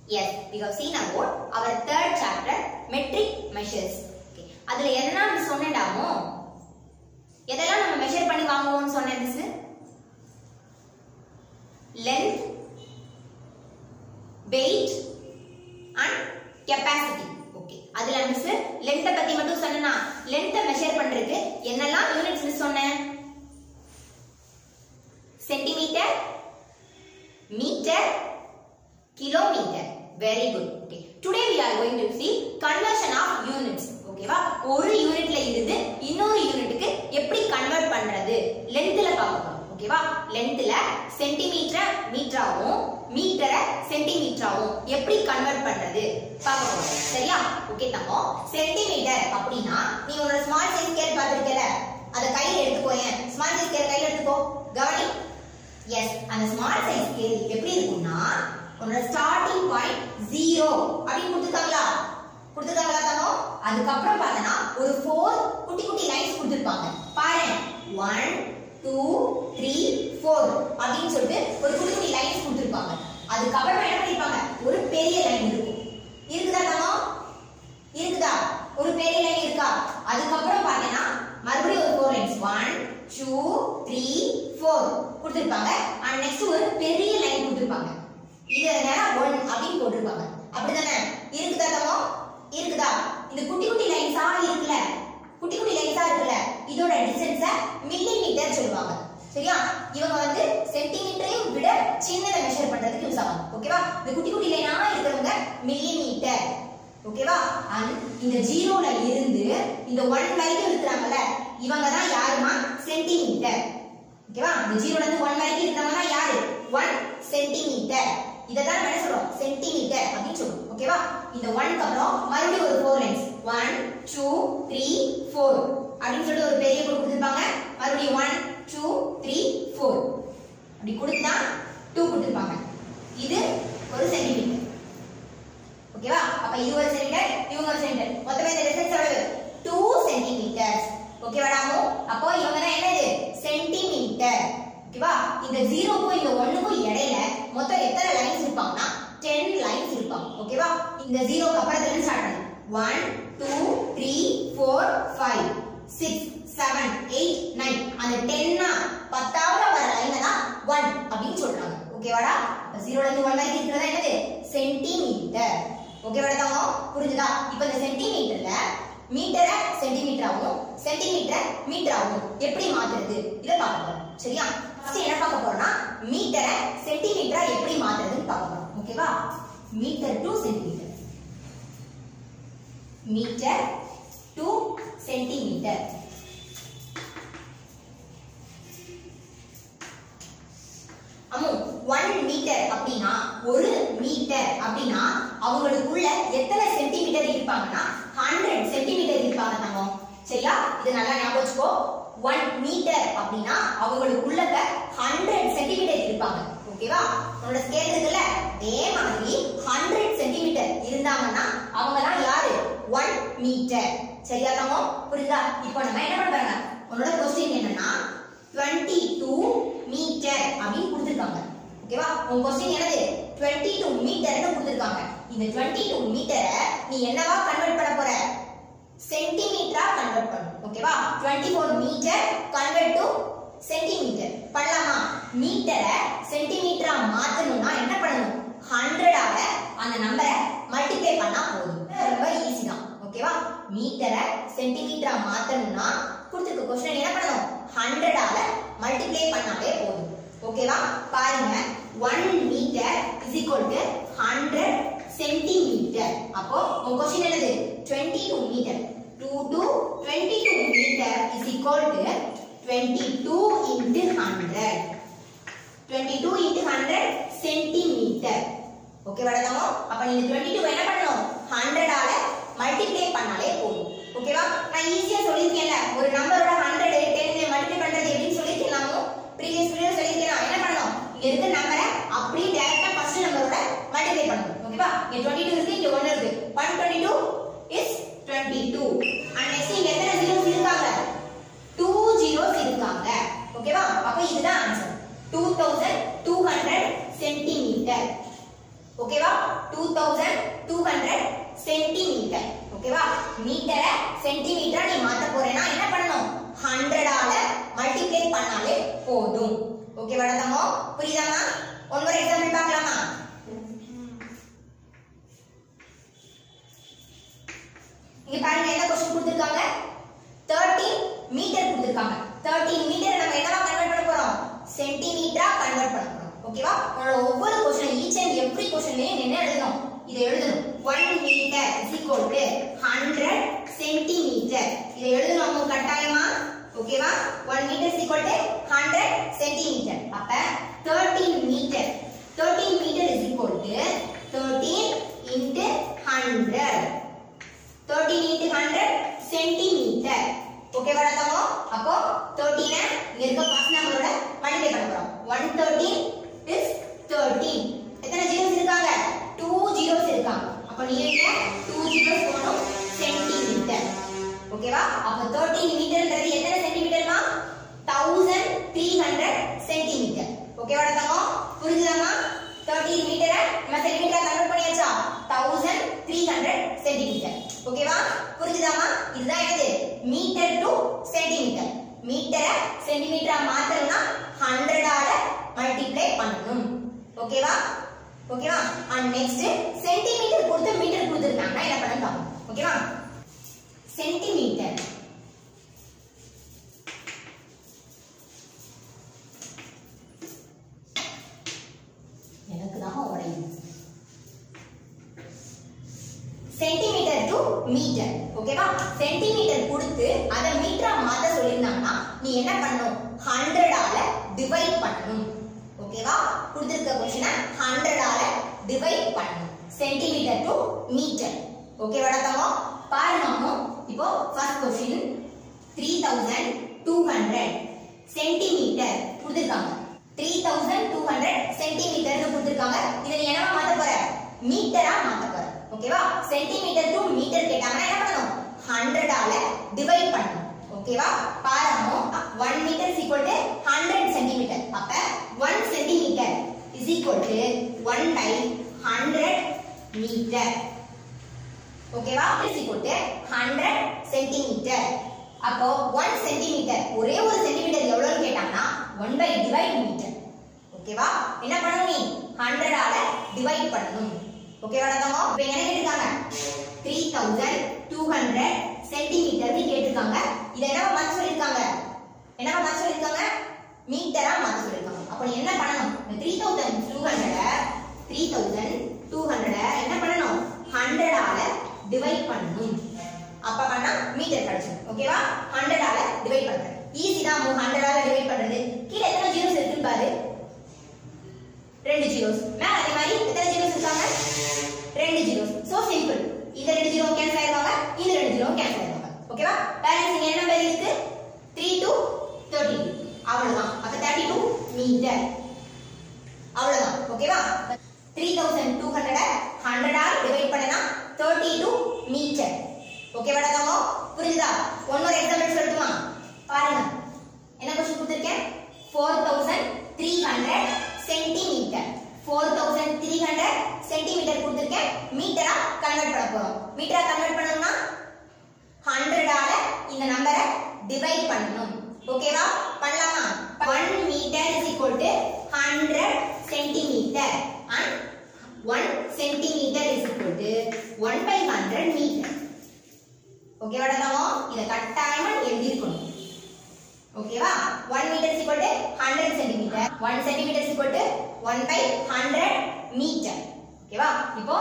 Yes, we have seen about our third chapter, metric measures. Okay. அதுல எதனா நான் சொன்னேன்டாமோ எதெல்லாம் நம்ம மெஷர் பண்ணி வாங்குவோம்னு சொன்னேன் miss length weight and capacity okay அதுல மிஸ் லென்த்தை பத்தி மட்டும் சொன்னா லென்த்தை மெஷர் பண்றதுக்கு என்னெல்லாம் யூனிட்ஸ் மிஸ் சொன்னேன் centimetre metre kilometre very good okay today we are going to see conversion of units ஓகேவா ஒரு யூனிட்ல இருந்து இன்னொரு யூனிட்டுக்கு எப்படி கன்வெர்ட் பண்றது லென்த்ல பார்க்க போறோம் ஓகேவா லென்த்ல சென்டிமீட்டர் மீட்டராவும் மீட்டரை சென்டிமீட்டராவும் எப்படி கன்வெர்ட் பண்றது பார்க்க போறோம் சரியா ஓகே தம்பம் சென்டிமீட்டர் அப்படின்னா நீ உன்னோட ஸ்மால் சைஸ் ஸ்கேல் பார்த்திருக்கல அத கையில எடுத்துக்கோயேன் ஸ்மால் சைஸ் ஸ்கேல் கையில எடுத்துக்கோ கவனி எஸ் அந்த ஸ்மால் சைஸ் ஸ்கேல் எப்படி இருக்கும்னா உன்னோட ஸ்டார்டிங் பாயிண்ட் ஜீரோ அப்படின்னு கொடுத்துருக்காங்களா கொடுத்துருக்காங்களா தங்கம் அதுக்கப்புறம் பார்த்தனா ஒரு ஃபோர் குட்டி குட்டி லைன்ஸ் கொடுத்துருப்பாங்க பாரு ஒன் டூ த்ரீ ஃபோர் அப்படின்னு சொல்லிட்டு ஒரு குட்டி குட்டி லைன்ஸ் கொடுத்துருப்பாங்க அதுக்கப்புறம் என்ன பண்ணிருப்பாங்க ஒரு பெரிய லைன் இருக்கும் இருக்குதா தங்கம் இருக்குதா ஒரு பெரிய லைன் இருக்கா அதுக்கப்புறம் பாத்தீங்கன்னா மறுபடியும் ஒரு four lines one two three four கொடுத்துருப்பாங்க அண்ட் நெக்ஸ்ட் ஒரு பெரிய லைன் கொடுத்துருப்பாங்க இது என்னன்னா ஒன் அப்படின்னு போட்டிருப்பாங்க அப்படிதானே இருக்குதா தங்கம் இருக்குதா இந்த குட்டி குட்டி லைன்ஸா இருக்குல்ல குட்டி குட்டி லைன்ஸா இருக்குல்ல இதோட டிஸ்டன்ஸ மில்லி மீட்டர் சொல்லுவாங்க சரியா இவங்க வந்து சென்டிமீட்டரையும் விட சின்னதை மெஷர் பண்றதுக்கு யூஸ் ஆகும் ஓகேவா இந்த குட்டி குட்டி லைனா இருக்கிறவங்க மில்லி மீட்டர் ஓகேவா அண்ட் இந்த ஜீரோல இருந்து இந்த ஒன் வரைக்கும் இருக்கிறாங்கல்ல இவங்க தான் யாருமா சென்டிமீட்டர் ஓகேவா இந்த ஜீரோல இருந்து ஒன் வரைக்கும் இருக்கிறவங்க தான் யாரு ஒன் சென்டிமீட்டர் இதை தான் நம்ம என்ன சொல்றோம் சென்டிமீட்டர் அப்படின்னு சொல்றோம் ஓகேவா இந்த ஒன்க்கு அப்புறம் மறுபடியும் ஒரு four lines one two three four அப்படின்னு சொல்லிட்டு ஒரு பெரிய கோடு கொடுத்துருப்பாங்க மறுபடியும் ஒன் டூ த்ரீ ஃபோர் அப்படி கொடுத்தா டூ கொடுத்துருப்பாங்க இது ஒரு சென்டிமீட்டர் ஓகேவா அப்ப இது ஒரு சென்டிமீட்டர் இவங்க ஒரு சென்டிமீட்டர் மொத்தமே இந்த டிஸ்டன்ஸ் எவ்வளவு 2 சென்டிமீட்டர்ஸ் ஓகேவாடாமோ அப்போ இவங்க தான் என்னது சென்டிமீட்டர் ஓகேவா இந்த ஜீரோக்கும் இந்த ஒண்ணுக்கும் இடையில மொத்தம் எத்தனை லைன்ஸ் இருப்பாங்கன்னா 10 லைன்ஸ் இருப்பாங்க ஓகேவா இந்த ஜீரோக்கு அப்புறத்துல இருந்து ஸ்டார்ட் பண்ணுங்க 1 2 3 4 5 6 7 8 9 அந்த 10 னா பத்தாவது வர லைனை தான் 1 அப்படின்னு சொல்றாங்க ஓகேவாடா ஜீரோல இருந்து 1 வரைக்கும் இருக்கிறது என்னது சென்டிமீட்டர் ஓகேவாடா தங்கம் புரிஞ்சுதா இப்போ இந்த சென்டிமீட்டர்ல மீட்டரை சென்டிமீட்டராகவும் சென்டிமீட்டரை மீட்டராகவும் எப்படி மாத்துறது இதை பார்க்க போறோம் சரியா ஃபர்ஸ்ட் என்ன பார்க்க போறோம்னா மீட்டரை சென்டிமீட்டரா எப்படி மாத்துறதுன்னு பார்க்க போறோம் ஓகேவா metre to centimetre metre to centimetre Ammu one metre அப்படின்னா ஒரு மீட்டர் அப்படின்னா அவங்களுக்குள்ள எத்தனை சென்டிமீட்டர் இருப்பாங்கன்னா ஹண்ட்ரட் சென்டிமீட்டர் இருப்பாங்க தங்கம் சரியா இது நல்லா ஞாபகம் வச்சுக்கோ ஒன் மீட்டர் அப்படின்னா அவங்களுக்குள்ள ஹண்ட்ரட் சென்டிமீட்டர் இருப்பாங்க ஓகேவா உன்னோட ஸ்கேல் இருக்குல்ல அதே மாதிரி ஹண்ட்ரட் சென்டிமீட்டர் இருந்தாங்கன்னா அவங்க தான் யாரு ஒன் மீட்டர் சரியா தங்கம் புரியுதா இப்போ நம்ம என்ன பண்ண போறாங்க உன்னோட கொஸ்டின் என்னன்னா 22 மீட்டர் அப்படின்னு கொடுத்திருக்காங்க ஓகேவா உன் கொஸ்டின் என்னது 22 மீட்டர்னு கொடுத்திருக்காங்க இந்த 22 மீட்டரை நீ என்னவா கன்வெர்ட் பண்ண போற சென்டிமீட்டரா கன்வெர்ட் பண்ணணும் ஓகேவா 24 மீட்டர் கன்வெர்ட் டு சென்டிமீட்டர் பண்ணலாமா மீட்டரை சென்டிமீட்டரா மாத்தணும்னா என்ன பண்ணணும் 100 ஆல அந்த நம்பரை மல்டிப்ளை பண்ணா போதும் ரொம்ப ஈஸி தான் ஓகேவா மீட்டரை சென்டிமீட்டரா மாத்தணும்னா கொடுத்துருக்க கொஸ்டின் என்ன பண்ணணும் ஹண்ட்ரடால மல்டிப்ளை பண்ணாலே போதும் ஓகேவா பாருங்க one metre is equal to hundred centimetre அப்போ உங்க கொஸ்டின் என்னது twenty two metre to to twenty two metre is equal to twenty two into hundred twenty two into hundred centimetre okay வடதாமோ அப்ப நீங்க டுவெண்ட்டி டூ என்ன பண்ணணும் ஹண்ட்ரடால multiply பண்ணாலே போதும் ஓகேவா நான் ஈஸியா சொல்லியிருக்கேன்ல ஒரு நம்பரோட ஹண்ட்ரட் டென் மல்டிப்ளை பண்றது எப்படின்னு சொல்லியிருக்கேன் நாமும் ப்ரீவியஸ் வீடியோ சொல்லியிருக்கேன் நான் என்ன பண்ணணும் இங்க இருக்க நம்பரை அப்படியே டைரக்டா ஃபர்ஸ்ட் நம்பரோட மல்டிப்ளை பண்ணணும் ஓகேவா இங்க 22 இருக்கு இங்க 1 இருக்கு 122 இஸ் 22 அண்ட் நெக்ஸ்ட் இங்க எத்தனை ஜீரோஸ் இருக்காங்க 2 ஜீரோஸ் இருக்காங்க ஓகேவா அப்ப இதுதான் ஆன்சர் 2200 சென்டிமீட்டர் ஓகேவா two thousand two hundred centimetre ஓகேவா மீட்டரை சென்டிமீட்டரா நீ மாத்த போறேன்னா என்ன பண்ணணும் ஹண்ட்ரடால மல்டிப்ளை பண்ணாலே போதும் ஓகேவா தம்மோ புரியுதாமா ஒன் ஒரு எக்ஸாம்பிள் பார்க்கலாமா இங்க பாருங்க என்ன கொஸ்டின் கொடுத்திருக்காங்க 13 மீட்டர் கொடுத்திருக்காங்க 13 மீட்டர் நம்ம என்னவா கன்வெர்ட் பண்ண போறோம் சென்டிமீட்டரா கன்வெர்ட் பண்ண போறோம் ஓகேவா உங்களோட ஒவ்வொரு கொஸ்டின் ஈச் அண்ட் எவ்ரி கொஸ்டின்லயும் என்ன எழுதணும் இதை எழுதணும் 1 metre is equal to 100 centimetre இதை எழுதணும் அவங்க கட்டாயமா ஓகேவா 1 metre is equal to 100 centimetre அப்ப 13 metre 13 metre is equal to 13 into 100 13 into 100 centimetre ஓகேவா அர்த்தமோ அப்போ 13 இங்க இருக்க ஃபர்ஸ்ட் நம்பரோட மல்டிப்ளை பண்ண போறோம் 113 is 13 எத்தனை ஜீரோஸ் இருக்காங்க 2 ஜீரோஸ் இருக்காங்க அப்ப நீ என்ன 2 ஜீரோஸ் போடணும் சென்டிமீட்டர் ஓகேவா அப்ப 13 மீட்டர்ன்றது எத்தனை சென்டிமீட்டர்மா 1300 சென்டிமீட்டர் ஓகேவா அர்த்தமோ புரிஞ்சுதாமா 13 மீட்டரை நம்ம சென்டிமீட்டரா கன்வெர்ட் பண்ணியாச்சா 1300 சென்டிமீட்டர் ஓகேவா புரிஞ்சுதாமா இதுதான் என்னது மீட்டர் டு சென்டிமீட்டர் மீட்டரை சென்டிமீட்டரா மாத்தணும்னா 100 ஆல மல்டிப்ளை பண்ணணும் ஓகேவா ஓகேவா அண்ட் நெக்ஸ்ட் சென்டிமீட்டர் கொடுத்து மீட்டர் கொடுத்துருக்காங்க என்ன பண்ணணும் பார்ப்போம் ஓகேவா சென்டிமீட்டர் எனக்கு தான் உடையும் சென்டிமீட்டர் டு மீட்டர் ஓகேவா சென்டிமீட்டர் கொடுத்து அதை மீட்டரா மாத்த சொல்லியிருந்தாங்கன்னா நீ என்ன பண்ணணும் ஹண்ட்ரடால டிவைட் பண்ணணும் ஓகேவா கொடுத்திருக்க கொஸ்டினை ஹண்ட்ரடால டிவைட் பண்ணணும் சென்டிமீட்டர் டு மீட்டர் ஓகேவா தமோ பாருங்க இப்போ first question three thousand two hundred centimetre கொடுத்திருக்காங்க த்ரீ தௌசண்ட் டூ ஹண்ட்ரட் சென்டிமீட்டர்னு கொடுத்திருக்காங்க இதை நீ என்னவா மாத்த போற மீட்டரா மாத்த போற ஓகேவா சென்டிமீட்டர் டு மீட்டர் கேட்டாங்கன்னா என்ன பண்ணணும் ஹண்ட்ரடால டிவைட் பண்ணணும் ஓகேவா பாருங்க one metre is equal to hundred centimetre அப்ப one centimetre is equal to one by hundred metre ஓகேவா is equal to hundred centimetre அப்போ ஒன் சென்டிமீட்டர் ஒரே ஒரு சென்டிமீட்டர் எவ்வளவுன்னு கேட்டாங்கன்னா ஒன் பை டிவைட் மீட்டர் ஓகேவா என்ன பண்ணணும் நீ ஹண்ட்ரடால டிவைட் பண்ணணும் ஓகேவா தமோ இப்போ என்ன கேட்டிருக்காங்க three thousand two hundred centimetre கேட்டிருக்காங்க இதை என்னவா மாத்த சொல்லியிருக்காங்க என்னவா மாத்த சொல்லியிருக்காங்க மீட்டரா மாத்த சொல்லியிருக்காங்க அப்போ நீ என்ன பண்ணணும் இந்த three thousand two hundred three thousand two hundred என்ன பண்ணணும் ஹண்ட்ரடால டிவைட் பண்ணணும் அப்ப பண்ணா மீட்டர் கிடைச்சிடும் ஓகேவா ஹண்ட்ரடால டிவைட் பண்றது ஈஸி தான் ஹண்ட்ரடால டிவைட் பண்றது கீழே எத்தனை ஜீரோஸ் இருக்குன்னு பாரு ரெண்டு ஜீரோஸ் மேல அதே மாதிரி எத்தனை ஜீரோஸ் இருக்காங்க ரெண்டு ஜீரோஸ் சோ சிம்பிள் இந்த ரெண்டு ஜீரோ கேன்சல் ஆயிருவாங்க இந்த ரெண்டு ஜீரோ கேன்சல் ஆயிருவாங்க ஓகேவா பேலன்ஸ் இங்க என்ன நம்பர் இருக்கு 3 to 32 அவ்வளவுதான் அப்ப 32 மீட்டர் அவ்வளவுதான் ஓகேவா 3200 100 ஆல் டிவைட் பண்ணனா 32 மீட்டர் ஓகேவா தங்கோ புரியுதா ஒன் ஒரு எக்ஸாம்பிள் சொல்லட்டுமா பாருங்க என்ன क्वेश्चन கொடுத்திருக்கேன் 4300 சென்டிமீட்டர் 4300 சென்டிமீட்டர் கொடுத்திருக்கேன் மீட்டரா கன்வெர்ட் பண்ண போறோம் மீட்டரா கன்வெர்ட் பண்ணனும்னா 100 ஆல இந்த நம்பரை டிவைட் பண்ணனும் ஓகேவா பண்ணலாமா 1 metre is equal to 100 centimetre and 1 centimetre is equal to 1 by 100 metre ஓகேவா நம்ம இத கட்டாயமா எழுதிருக்கணும் ஓகேவா 1 metre is equal to 100 centimetre 1 centimetre is equal to 1 by 100 metre ஓகேவா இப்போ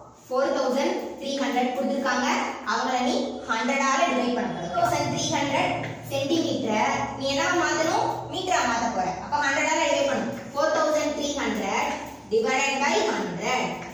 4300 கொடுத்திருக்காங்க அவங்கள நீ 100 ஆல டிவைட் பண்ண போற 4300 சென்டிமீட்டர் நீ என்ன மாத்தணும் மீட்டரா மாத்த போற அப்ப 100 ஆல டிவைட் பண்ணு 4300 divided by 100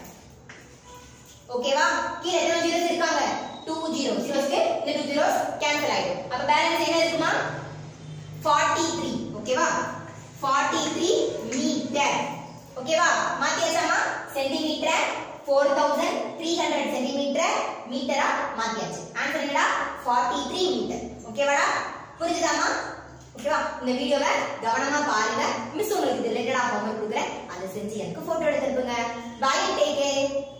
ஓகேவா கீழ எத்தனை ஜீரோஸ் இருக்காங்க 2 ஜீரோஸ் ஜீரோஸ்க்கு இந்த 2 ஜீரோஸ் கேன்சல் ஆயிடும் அப்ப பேலன்ஸ் என்ன இருக்குமா 43 ஓகேவா 43 மீட்டர் ஓகேவா மாத்தியாச்சாமா சென்டிமீட்டர் 4300 சென்டிமீட்டர் மீட்டரா மாத்தியாச்சு ஆன்சர் என்னடா 43 மீட்டர் ஓகேவாடா புரிஞ்சுதாமா ஓகேவா இந்த வீடியோவை கவனமா பாருங்க மிஸ் உங்களுக்கு ரிலேட்டடா ஹோம்ஒர்க் கொடுக்குறேன் அதை செஞ்சு எனக்கு போட்டோ எடுத்து அனுப்புங்க பை டேக் கேர்